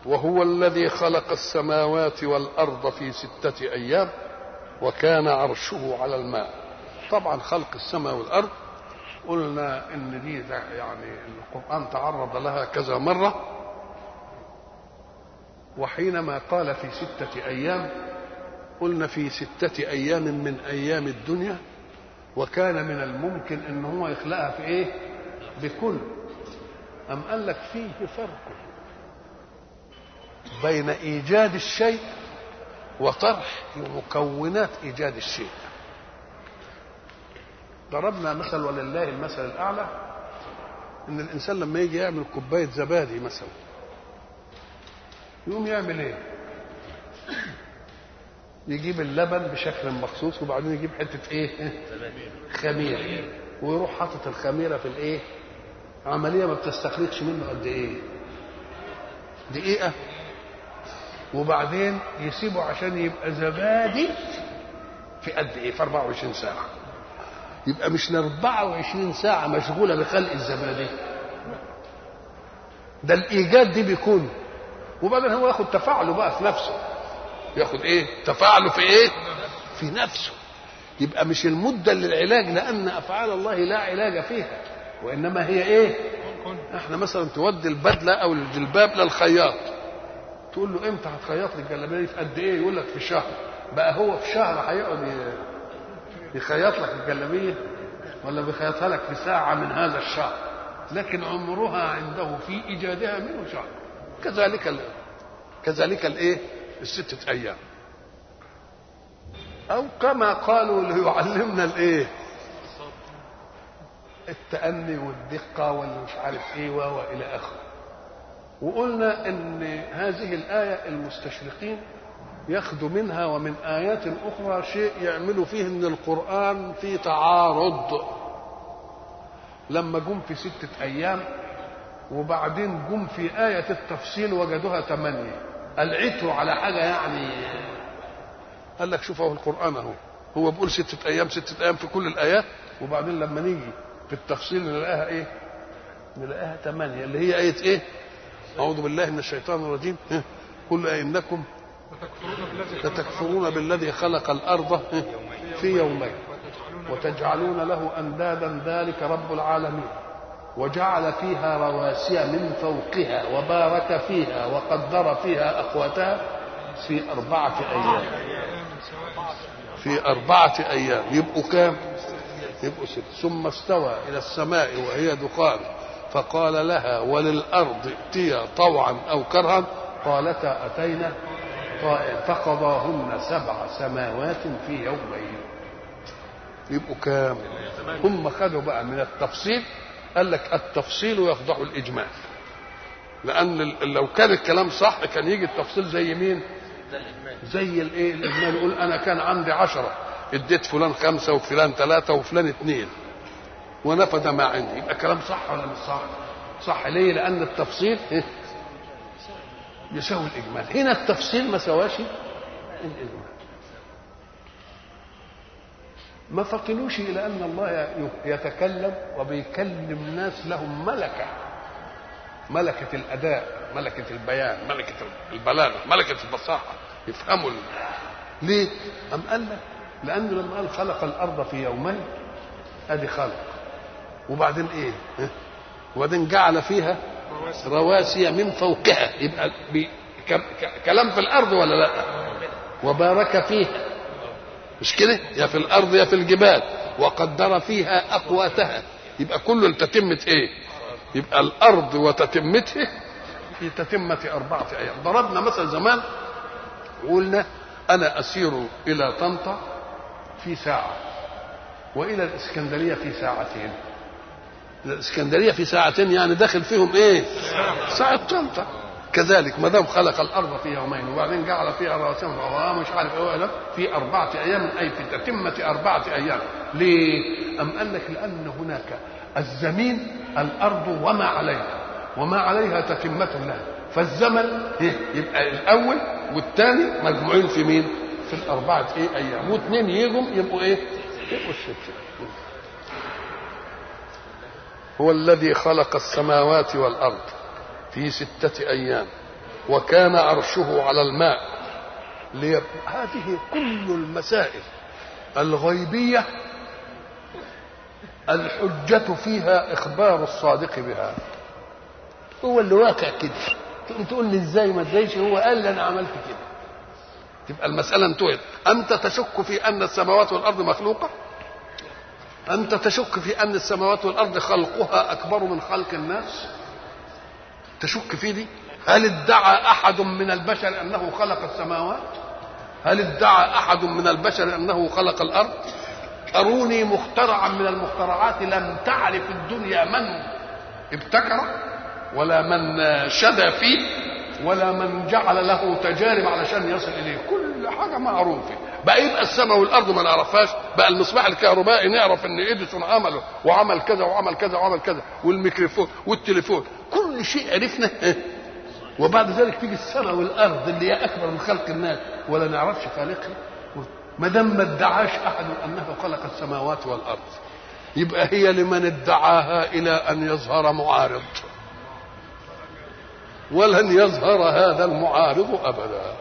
وهو الذي خلق السماوات والارض في سته ايام وكان عرشه على الماء طبعا خلق السماء والارض قلنا ان دي يعني القران تعرض لها كذا مره وحينما قال في سته ايام قلنا في سته ايام من ايام الدنيا وكان من الممكن ان هو يخلقها في ايه بكل ام قال لك فيه فرق بين ايجاد الشيء وطرح مكونات ايجاد الشيء ضربنا مثل ولله المثل الاعلى ان الانسان لما يجي يعمل كوبايه زبادي مثلا يقوم يعمل ايه يجيب اللبن بشكل مخصوص وبعدين يجيب حته ايه خميره ويروح حاطط الخميره في الايه عمليه ما بتستخرجش منه قد ايه دقيقه وبعدين يسيبه عشان يبقى زبادي في قد ايه في 24 ساعه يبقى مش ال 24 ساعه مشغوله بخلق الزبادي ده الايجاد دي بيكون وبعدين هو ياخد تفاعله بقى في نفسه ياخد ايه تفاعله في ايه في نفسه يبقى مش المده للعلاج لان افعال الله لا علاج فيها وانما هي ايه احنا مثلا تودي البدله او الجلباب للخياط تقول له امتى هتخيط لي الجلابيه دي في قد ايه يقول لك في شهر بقى هو في شهر هيقعد يخيط لك الجلابيه ولا بيخيطها لك في ساعه من هذا الشهر لكن عمرها عنده في ايجادها منه شهر كذلك ال... كذلك الايه الستة ايام او كما قالوا ليعلمنا الايه التأني والدقة والمش عارف ايه والى اخره وقلنا ان هذه الآية المستشرقين ياخدوا منها ومن آيات أخرى شيء يعملوا فيه ان القرآن فيه تعارض لما جم في ستة أيام وبعدين جم في آية التفصيل وجدوها ثمانية العتروا على حاجة يعني قال لك شوف اهو القرآن اهو هو بيقول ستة أيام ستة أيام في كل الآيات وبعدين لما نيجي في التفصيل نلاقيها إيه؟ نلاقيها ثمانية اللي هي آية إيه؟ أعوذ بالله من الشيطان الرجيم قل إنكم لتكفرون بالذي خلق الأرض في يومين وتجعلون له أندادا ذلك رب العالمين وجعل فيها رواسي من فوقها وبارك فيها وقدر فيها أقواتها في أربعة أيام في أربعة أيام يبقوا كام؟ يبقوا ست ثم استوى إلى السماء وهي دخان فقال لها وللأرض ائتيا طوعا أو كرها قالتا أتينا طائع فقضاهن سبع سماوات في يومين يبقوا كام هم خدوا بقى من التفصيل قال لك التفصيل يفضح الإجمال لأن لو كان الكلام صح كان يجي التفصيل زي مين زي الايه الاجمال يقول انا كان عندي عشرة اديت فلان خمسة وفلان ثلاثة وفلان اثنين ونفذ ما عندي يبقى كلام صح ولا مش صح صح ليه لان التفصيل إيه؟ يساوي الاجمال هنا التفصيل ما سواش الاجمال ما فطنوش الى ان الله يتكلم وبيكلم ناس لهم ملكه ملكه الاداء ملكه البيان ملكه البلاغه ملكه الفصاحه يفهموا ليه ام قال لك لانه لما قال خلق الارض في يومين ادي خلق وبعدين ايه وبعدين جعل فيها رواسي من فوقها يبقى بي كلام في الارض ولا لا وبارك فيها مش كده يا في الارض يا في الجبال وقدر فيها اقواتها يبقى كله لتتمه ايه يبقى الارض وتتمته في تتمه اربعه ايام ضربنا مثل زمان وقلنا انا اسير الى طنطا في ساعه والى الاسكندريه في ساعتين الاسكندريه في ساعتين يعني داخل فيهم ايه ساعه طنطا كذلك ما دام خلق الارض في يومين وبعدين جعل فيها رواسي مش عارف ايه في اربعه ايام اي في تتمه اربعه ايام ليه؟ ام قال لك لان هناك الزمين الارض وما عليها وما عليها تتمه لها فالزمن يبقى الاول والثاني مجموعين في مين؟ في الاربعه ايه ايام واثنين يجوا يبقوا ايه؟ يبقوا السته هو الذي خلق السماوات والارض في سته ايام وكان عرشه على الماء ليب... هذه كل المسائل الغيبية الحجة فيها إخبار الصادق بها هو اللي واقع كده تقوم تقول لي ازاي ما ازايش هو قال لي انا عملت كده تبقى المسألة انتهت أنت تشك في أن السماوات والأرض مخلوقة أنت تشك في أن السماوات والأرض خلقها أكبر من خلق الناس تشك في دي هل ادعى أحد من البشر أنه خلق السماوات هل ادعى أحد من البشر أنه خلق الأرض أروني مخترعا من المخترعات لم تعرف الدنيا من ابتكر ولا من شدى فيه ولا من جعل له تجارب علشان يصل اليه كل حاجه معروفه بقى يبقى السماء والارض ما نعرفهاش بقى المصباح الكهربائي نعرف ان اديسون عمله وعمل كذا وعمل كذا وعمل كذا والميكروفون والتليفون كل شيء عرفنا وبعد ذلك تيجي السماء والارض اللي هي اكبر من خلق الناس ولا نعرفش خالقها ما دام ما ادعاش احد انه خلق السماوات والارض يبقى هي لمن ادعاها الى ان يظهر معارض ولن يظهر هذا المعارض ابدا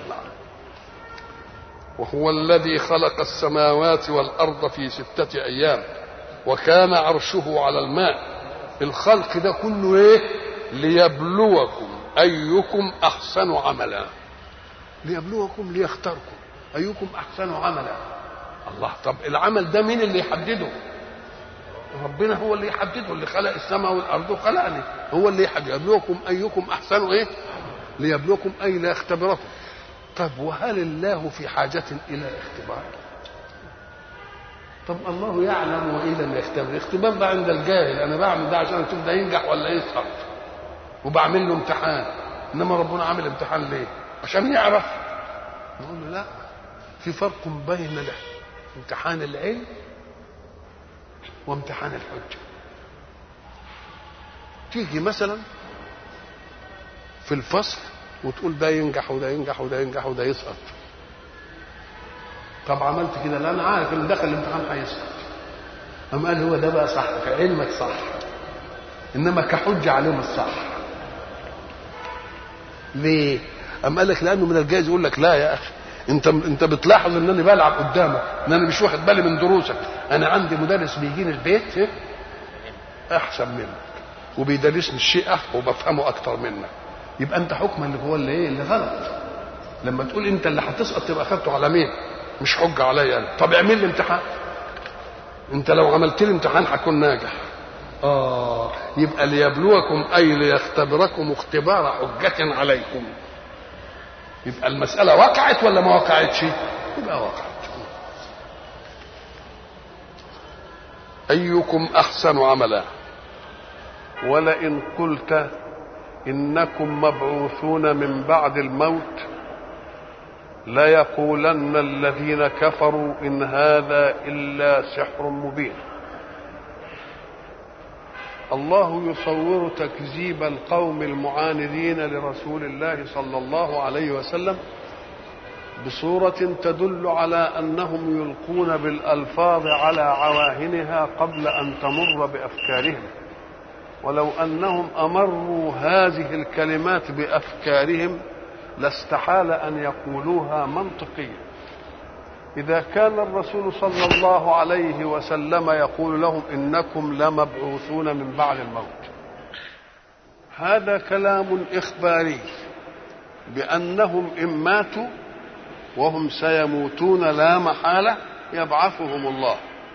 وهو الذي خلق السماوات والارض في سته ايام وكان عرشه على الماء الخلق ده كله ايه ليبلوكم ايكم احسن عملا ليبلوكم ليختاركم ايكم احسن عملا الله طب العمل ده مين اللي يحدده ربنا هو اللي يحدده اللي خلق السماء والارض وخلقني هو اللي يحدد يبلوكم ايكم احسن ايه ليبلوكم اي ليختبركم طب وهل الله في حاجة إلى اختبار؟ طب الله يعلم وإن لم يختبر، اختبار ده عند الجاهل، أنا بعمل ده عشان أشوف ده ينجح ولا يسقط. وبعمل له امتحان، إنما ربنا عامل امتحان ليه؟ عشان يعرف. نقول له لا، في فرق بين امتحان العلم وامتحان الحجة. تيجي مثلا في الفصل وتقول ده ينجح وده ينجح وده ينجح وده يسقط طب عملت كده لا انا عارف اللي دخل الامتحان هيسقط قام قال هو ده بقى صح في علمك صح انما كحجه عليهم الصح ليه قام قال لك لانه من الجائز يقول لك لا يا اخي انت انت بتلاحظ ان انا بلعب قدامك ان انا مش واخد بالي من دروسك انا عندي مدرس بيجيني البيت احسن منك وبيدرسني الشيء وبفهمه اكتر منك يبقى انت حكما اللي هو اللي ايه اللي غلط لما تقول انت اللي هتسقط تبقى اخدته على مين مش حجه عليا انا طب اعمل لي امتحان انت لو عملت لي امتحان هكون ناجح اه يبقى ليبلوكم اي ليختبركم اختبار حجه عليكم يبقى المساله وقعت ولا ما وقعتش يبقى وقعت ايكم احسن عملا ولئن قلت انكم مبعوثون من بعد الموت ليقولن الذين كفروا ان هذا الا سحر مبين الله يصور تكذيب القوم المعاندين لرسول الله صلى الله عليه وسلم بصوره تدل على انهم يلقون بالالفاظ على عواهنها قبل ان تمر بافكارهم ولو انهم امروا هذه الكلمات بافكارهم لاستحال ان يقولوها منطقيا اذا كان الرسول صلى الله عليه وسلم يقول لهم انكم لمبعوثون من بعد الموت هذا كلام اخباري بانهم ان ماتوا وهم سيموتون لا محاله يبعثهم الله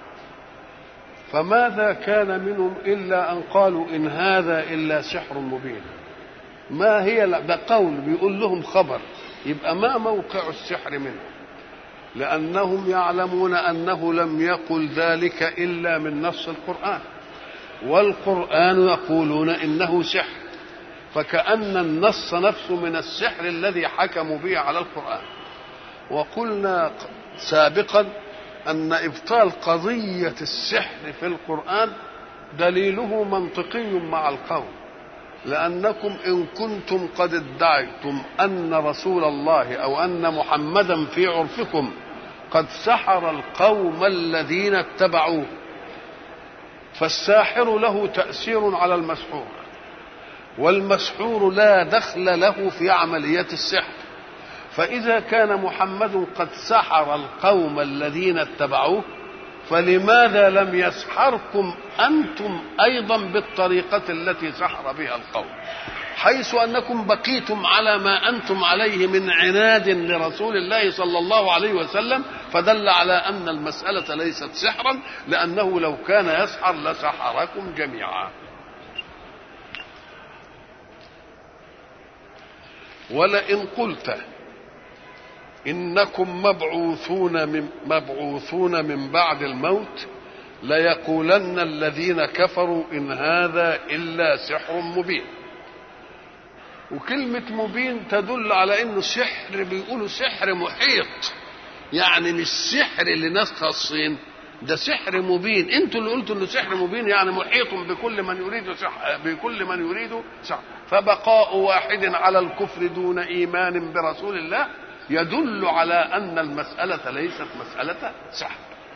فماذا كان منهم الا ان قالوا ان هذا الا سحر مبين ما هي ده قول بيقول لهم خبر يبقى ما موقع السحر منه لانهم يعلمون انه لم يقل ذلك الا من نص القران والقران يقولون انه سحر فكأن النص نفسه من السحر الذي حكموا به على القرآن وقلنا سابقا أن إبطال قضية السحر في القرآن دليله منطقي مع القوم لأنكم إن كنتم قد ادعيتم أن رسول الله أو أن محمدا في عرفكم قد سحر القوم الذين اتبعوه فالساحر له تأثير على المسحور والمسحور لا دخل له في عملية السحر فإذا كان محمد قد سحر القوم الذين اتبعوه فلماذا لم يسحركم أنتم أيضا بالطريقة التي سحر بها القوم حيث أنكم بقيتم على ما أنتم عليه من عناد لرسول الله صلى الله عليه وسلم فدل على أن المسألة ليست سحرا لأنه لو كان يسحر لسحركم جميعا ولئن قلت إنكم مبعوثون من مبعوثون من بعد الموت ليقولن الذين كفروا إن هذا إلا سحر مبين وكلمة مبين تدل على انه سحر بيقولوا سحر محيط يعني مش سحر لناس خاصين ده سحر مبين انتوا اللي قلتوا انه سحر مبين يعني محيط بكل من يريد سحر بكل من يريد سحر فبقاء واحد على الكفر دون ايمان برسول الله يدل على ان المساله ليست مساله سحر